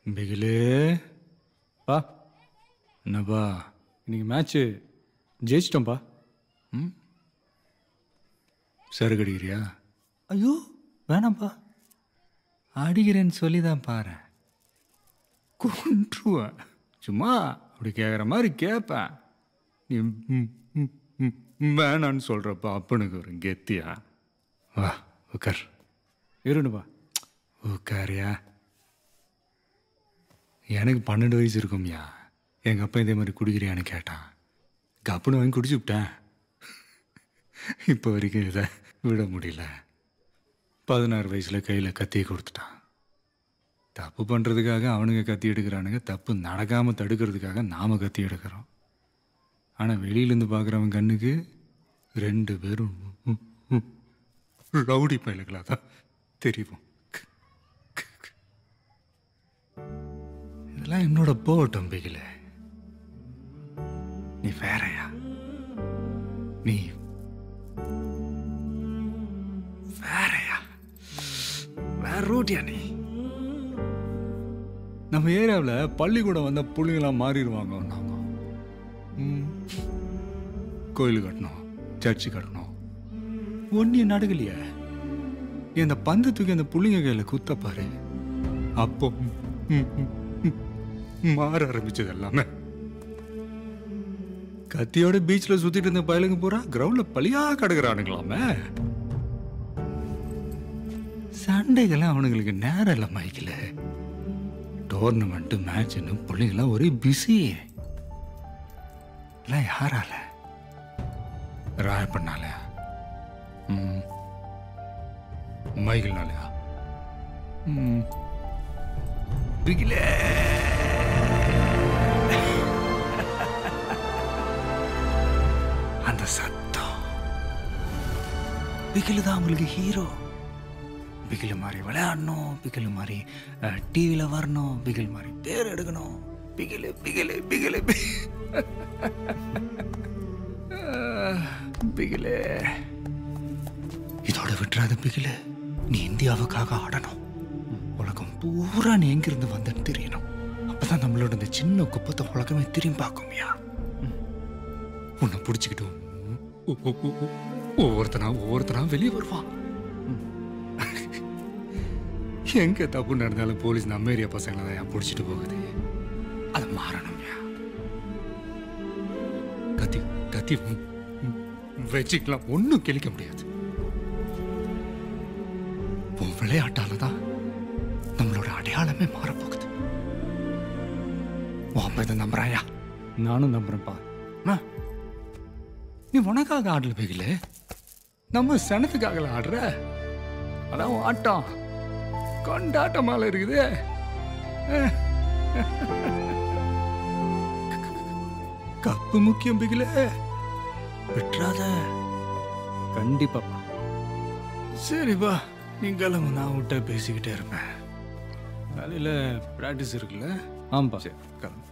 பிகிலே பா என்னப்பா இன்னைக்கு மேட்ச்சு ஜெயிச்சிட்டோம்ப்பா ம் சரக்கு அடிக்கிறியா ஐயோ வேணாம்ப்பா அடிக்கிறேன்னு சொல்லி தான் பாரு கொன்றுவேன் சும்மா அப்படி கேட்குற மாதிரி கேட்பேன் நீ ம், ம், ம், வேணான்னு சொல்கிறப்ப அப்பனுக்கு ஒரு கெத்தியா வா உட்கார் இருணுப்பா உட்காரியா எனக்கு பன்னெண்டு வயசு இருக்கும்யா எங்கள் அப்பா இதே மாதிரி குடிக்கிறியான்னு கேட்டான் கப்புன்னு வாங்கி குடிச்சு விட்டேன் இப்போ வரைக்கும் இதை விட முடியல பதினாறு வயசில் கையில் கத்தியை கொடுத்துட்டான் தப்பு பண்ணுறதுக்காக அவனுங்க கத்தி எடுக்கிறானுங்க தப்பு நடக்காமல் தடுக்கிறதுக்காக நாம் கத்தி எடுக்கிறோம் ஆனால் வெளியிலேருந்து பார்க்குறவன் கண்ணுக்கு ரெண்டு பேரும் ரவுடி பயலுகளாக தான் தெரியும் இதெல்லாம் என்னோட போகட்டும் பிகில நீ வேறயா நீ வேறயா வேற ரூட்டியா நீ நம்ம ஏரியாவில் பள்ளிக்கூடம் வந்த பிள்ளைங்களாம் மாறிடுவாங்க நாங்க ம். கோயில் கட்டணும் சர்ச்சு கட்டணும் ஒன்றியும் நடக்கலையே நீ அந்த பந்து தூக்கி அந்த புள்ளிங்க கையில் குத்த பாரு அப்போ ம், ம், ம், மாற ஆரம்பிச்சது எல்லாமே கத்தியோட பீச்சில் சுத்திட்டு இருந்த பயலுங்க பூரா கிரவுண்ட்ல பலியா கிடக்குறானுங்களாமே சண்டைகள்லாம் அவனுங்களுக்கு நேரம் இல்லை மைக்கில் டோர்னமெண்ட்டு மேட்ச்னு பிள்ளைங்களாம் ஒரே பிஸி எல்லாம் யாரால ராய பண்ணாலயா ம் மைக்கிள்னாலயா ம் பிகிலே அந்த சத்தம் பிகிலு தான் அவங்களுக்கு ஹீரோ பிகிலு மாதிரி விளையாடணும் பிகிலு மாதிரி டிவியில் வரணும் பிகில் மாதிரி பேர் எடுக்கணும் பிகிலு பிகிலு பிகிலு பி- பிகிலு இதோட விட்டுறாத பிகிலு நீ இந்தியாவுக்காக ஆடணும் உலகம் பூரா நீ எங்கிருந்து வந்தன்னு தெரியணும் அப்பதான் நம்மளோட இந்த சின்ன குப்பத்தை உலகமே திரும்பி பார்க்கும்யா உன்னை பிடிச்சிக்கிட்டு ஒ- ஒ- ஒ- ஒ- ஒவ்வொருத்தனா ஒவ்வொருத்தனா வெளியே வருவான் எங்க தப்பு நடந்தாலும் போலீஸ் நம்ம ஏரியா பசங்களை தான் ஏன் பிடிச்சிட்டு போகுது அது மாறணும்யா கத்தி கத்தி ம், ம், வச்சுக்கலாம் ஒன்றும் கிழிக்க முடியாது உன் விளையாட்டால தான் நம்மளோட அடையாளமே மாறப்போகுது உன் அப்பா இதை நம்புறாயா நானும் நம்புறேன்ப்பா அண்ணா, நீ உனக்காக ஆடல பிகில நம்ம சனத்துக்காக ஆடுற அதான் உன் ஆட்டம் கொண்டாட்டமால இருக்குது கப்பு முக்கியம் பிகில விட்டுறாத கண்டிப்பாப்பா சரிப்பா நீ கிளம்பு நான் விட்ட பேசிக்கிட்டே இருப்பேன் காலையில் ப்ராக்டிஸ் இருக்குல்ல ஆமாப்பா சரி கிளம்பு